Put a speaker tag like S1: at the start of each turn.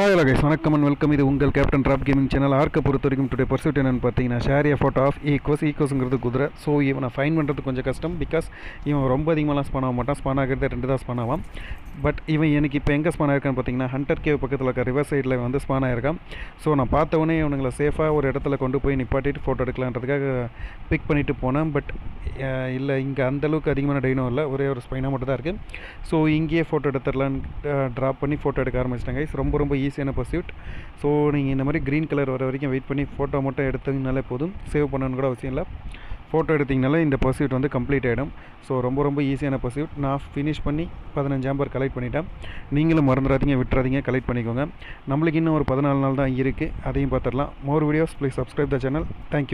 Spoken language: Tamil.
S1: ஹாய் லகைஸ் வணக்கம் அண்ட் வெல்கம் இது உங்கள் கேப்டன் ட்ராப் கேமிங் சேனல் ஆர்க்க பொறுத்த வரைக்கும் டுடே பர்சூட் என்னென்னு பார்த்தீங்கன்னா ஷேர் ஏ ஃபோட்டோ ஆஃப் ஈக்கோஸ் ஈக்கோஸுங்கிறது குதிரை ஸோ இவனை ஃபைன் பண்ணுறது கொஞ்சம் கஷ்டம் பிகாஸ் இவன் ரொம்ப அதிகமாகலாம் ஸ்பான் ஆக மாட்டான் ஸ்பான் ஆகிறது ரெண்டு தான் ஸ்பான் ஆவான் பட் இவன் எனக்கு இப்போ எங்கே ஸ்பான் ஆயிருக்கான்னு பார்த்தீங்கன்னா ஹண்டர் கேவ் பக்கத்தில் இருக்க ரிவர் சைடில் வந்து ஸ்பான் ஆயிருக்கான் ஸோ நான் பார்த்தவொடனே இவனுங்களை சேஃபாக ஒரு இடத்துல கொண்டு போய் நிப்பாட்டிட்டு ஃபோட்டோ எடுக்கலான்றதுக்காக பிக் பண்ணிட்டு போனேன் பட் இல்லை இங்கே அந்தளவுக்கு அதிகமான டைனோ இல்லை ஒரே ஒரு ஸ்பைனாக மட்டும் தான் இருக்குது ஸோ இங்கேயே ஃபோட்டோ எடுத்துடலான்னு ட்ராப் பண்ணி ஃபோட்டோ எடுக்க ஆரம்பிச்சிட்டாங்க guys. ரொம்ப ரொம்ப ஈஸியான பர்சியூட் ஸோ நீங்கள் இந்த மாதிரி க்ரீன் கலர் வர வரைக்கும் வெயிட் பண்ணி ஃபோட்டோ மட்டும் எடுத்தீங்கனாலே போதும் சேவ் பண்ணணும்னு கூட அவசியம் இல்லை ஃபோட்டோ எடுத்திங்கனாலே இந்த பர்சியூட் வந்து கம்ப்ளீட் ஆகிடும் ஸோ ரொம்ப ரொம்ப ஈஸியான பர்சியூட் நான் ஃபினிஷ் பண்ணி பதினஞ்சு ஆம்பர் கலெக்ட் பண்ணிட்டேன் நீங்களும் மறந்துடாதீங்க விட்டுறாதீங்க கலெக்ட் பண்ணிக்கோங்க நம்மளுக்கு இன்னும் ஒரு பதினாலு நாள் தான் இருக்குது அதையும் பார்த்துடலாம் more videos please subscribe the channel thank you